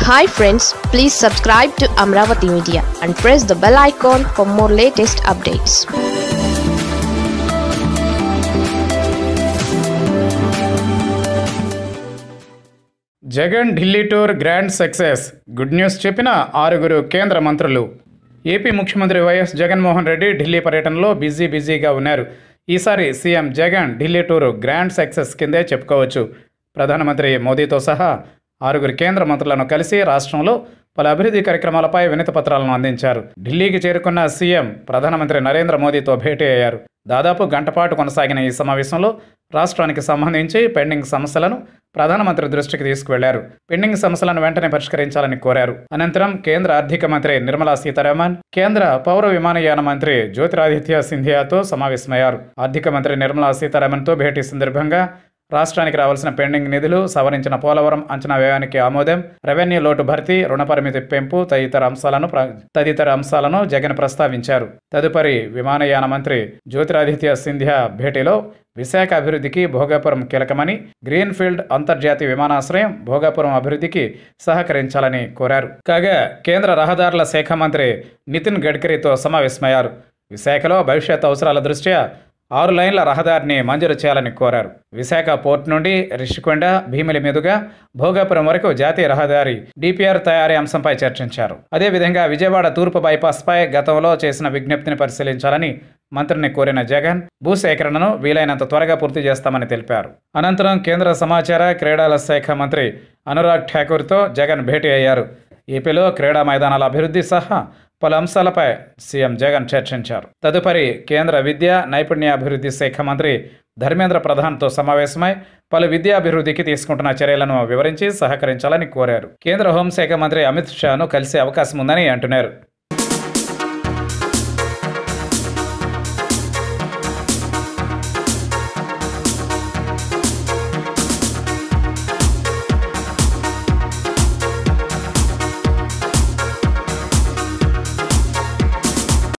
hi friends please subscribe to Amaravati media and press the bell icon for more latest updates Jagan Delhi tour grand success good news చెప్పిన ఆరుగురు కేంద్ర మంత్రులు AP ముఖ్యమంత్రి YS Jaganmohan Reddy Delhi పర్యటనలో busy బిజీగా ఉన్నారు ఈసారి CM Jagan Delhi tour grand success కిందే చెప్పుకోవచ్చు ప్రధానమంత్రి మోదీతో సహా ఆరుగురు కేంద్ర మంత్రులను కలిసి రాష్ట్రంలో పలు అభివృద్ధి కార్యక్రమాలపై వినతి పత్రాలను అందించారు ఢిల్లీకి చేరుకున్న సీఎం ప్రధానమంత్రి నరేంద్ర మోదీతో భేటీ అయ్యారు దాదాపు గంటపాటు కొనసాగిన ఈ సమావేశంలో రాష్ట్రానికి సంబంధించి పెండింగ్ సమస్యలను ప్రధానమంత్రి దృష్టికి తీసుకువెళ్లారు పెండింగ్ సమస్యలను వెంటనే పరిష్కరించాలని కోరారు అనంతరం కేంద్ర ఆర్థిక మంత్రి నిర్మలా సీతారామన్ కేంద్ర పౌర విమానయాన మంత్రి జ్యోతిరాదిత్య సింధియాతో సమావేశమయ్యారు ఆర్థిక మంత్రి నిర్మలా సీతారామన్తో భేటీ సందర్భంగా రాష్ట్రానికి రావాల్సిన పెండింగ్ నిధులు సవరించిన పోలవరం అంచనా వ్యయానికి ఆమోదం రెవెన్యూ లోటు భర్తీ రుణ పరిమితి పెంపు తదితర అంశాలను ప్ర- తదితర అంశాలను జగన్ ప్రస్తావించారు తదుపరి విమానయాన మంత్రి జ్యోతిరాదిత్య సింధియా భేటీలో విశాఖ అభివృద్ధికి భోగాపురం కీలకమని గ్రీన్ఫీల్డ్ అంతర్జాతీయ విమానాశ్రయం భోగాపురం అభివృద్ధికి సహకరించాలని కోరారు కాగా కేంద్ర రహదారుల శాఖ మంత్రి నితిన్ గడ్కరీతో సమావేశమయ్యారు విశాఖలో భవిష్యత్ అవసరాల దృష్ట్యా ఆరు లైన్ల రహదారిని మంజూరు చేయాలని కోరారు విశాఖ పోర్ట్ నుండి రిషికొండ భీమిలి మీదుగా భోగాపురం వరకు జాతీయ రహదారి డిపిఆర్ తయారీ అంశంపై చర్చించారు అదేవిధంగా విజయవాడ తూర్పు బైపాస్పై గతంలో చేసిన విజ్ఞప్తిని పరిశీలించాలని మంత్రిని కోరిన జగన్ భూసేకరణను వీలైనంత త్వరగా పూర్తి చేస్తామని తెలిపారు అనంతరం కేంద్ర సమాచార క్రీడల శాఖ మంత్రి అనురాగ్ ఠాకూర్తో జగన్ భేటీ అయ్యారు ఏపీలో క్రీడా మైదానాల అభివృద్ధి సహా పలు అంశాలపై సీఎం జగన్ చర్చించారు తదుపరి కేంద్ర విద్య నైపుణ్యాభివృద్ధి శాఖ మంత్రి ధర్మేంద్ర ప్రధాన్తో సమావేశమై పలు విద్యాభివృద్ధికి తీసుకుంటున్న చర్యలను వివరించి సహకరించాలని కోరారు కేంద్ర హోంశాఖ మంత్రి అమిత్ షాను కలిసే అవకాశం ఉందని అంటున్నారు